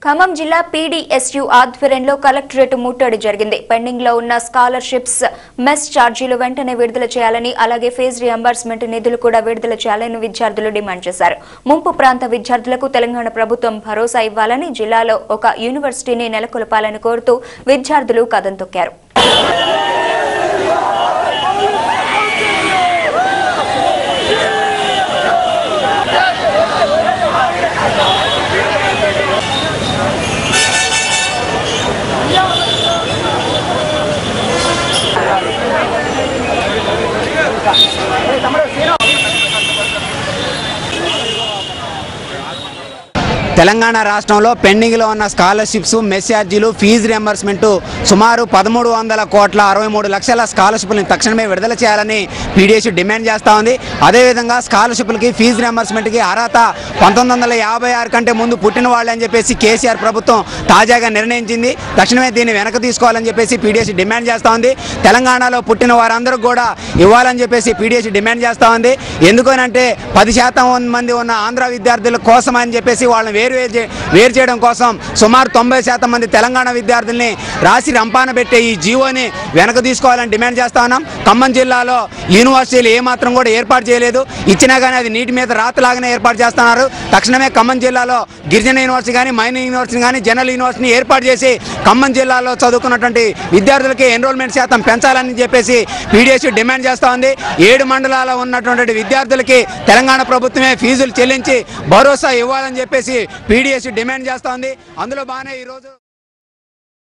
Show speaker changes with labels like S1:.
S1: ఖమ్మం జిల్లా పీడీఎస్యు ఆధ్వర్యంలో కలెక్టరేట్ ముట్టడి జరిగింది పెండింగ్ లో ఉన్న స్కాలర్షిప్స్ మెస్ ఛార్జీలు వెంటనే విడుదల చేయాలని అలాగే ఫీజు రియంబర్స్మెంట్ నిధులు కూడా విడుదల చేయాలని విద్యార్థులు డిమాండ్ చేశారు ముంపు ప్రాంత విద్యార్థులకు తెలంగాణ ప్రభుత్వం భరోసా ఇవ్వాలని జిల్లాలో ఒక యూనివర్సిటీని నెలకొల్పాలని కోరుతూ విద్యార్థులు కదం తొక్కారు
S2: తెలంగాణ రాష్ట్రంలో పెండింగ్లో ఉన్న స్కాలర్షిప్స్ మెస్సార్జీలు ఫీజు రియంబర్స్మెంట్ సుమారు పదమూడు వందల కోట్ల అరవై మూడు లక్షల స్కాలర్షిప్లను తక్షణమే విడుదల చేయాలని పీడిఎస్ డిమాండ్ చేస్తూ ఉంది అదేవిధంగా స్కాలర్షిప్లకి ఫీజు రియంబర్స్మెంట్కి అర్హత పంతొమ్మిది వందల యాభై ఆరు కంటే ముందు పుట్టిన వాళ్ళని చెప్పేసి కేసీఆర్ ప్రభుత్వం తాజాగా నిర్ణయించింది తక్షణమే దీన్ని వెనక తీసుకోవాలని చెప్పేసి పీడిఎస్ డిమాండ్ చేస్తూ ఉంది తెలంగాణలో పుట్టిన వారందరూ కూడా ఇవ్వాలని చెప్పేసి పీడిఎస్ డిమాండ్ చేస్తూ ఉంది ఎందుకనంటే పది శాతం మంది ఉన్న ఆంధ్ర విద్యార్థుల కోసం అని చెప్పేసి వాళ్ళని వేరు వేరు చే- వేరు చేయడం కోసం సుమారు తొంభై శాతం మంది తెలంగాణ విద్యార్థుల్ని రాసి రంపాన పెట్టే ఈ జీవోని వెనక తీసుకోవాలని డిమాండ్ చేస్తా ఉన్నాం ఖమ్మం జిల్లాలో యూనివర్సిటీలు ఏమాత్రం కూడా ఏర్పాటు చేయలేదు ఇచ్చినా కానీ అది నీటి మీద రాతలాగానే ఏర్పాటు చేస్తున్నారు తక్షణమే ఖమ్మం జిల్లాలో గిరిజన యూనివర్సిటీ కానీ మైనింగ్ యూనివర్సిటీ కానీ జనరల్ యూనివర్సిటీని ఏర్పాటు చేసి ఖమ్మం జిల్లాలో చదువుకున్నటువంటి విద్యార్థులకి ఎన్రోల్మెంట్ శాతం పెంచాలని చెప్పేసి పీడిఎస్ డిమాండ్ చేస్తూ ఉంది ఏడు మండలాల్లో ఉన్నటువంటి విద్యార్థులకి తెలంగాణ ప్రభుత్వమే ఫీజులు చెల్లించి భరోసా ఇవ్వాలని చెప్పేసి పీడిఎస్ డిమాండ్ చేస్తూ ఉంది అందులో బాగానే ఈరోజు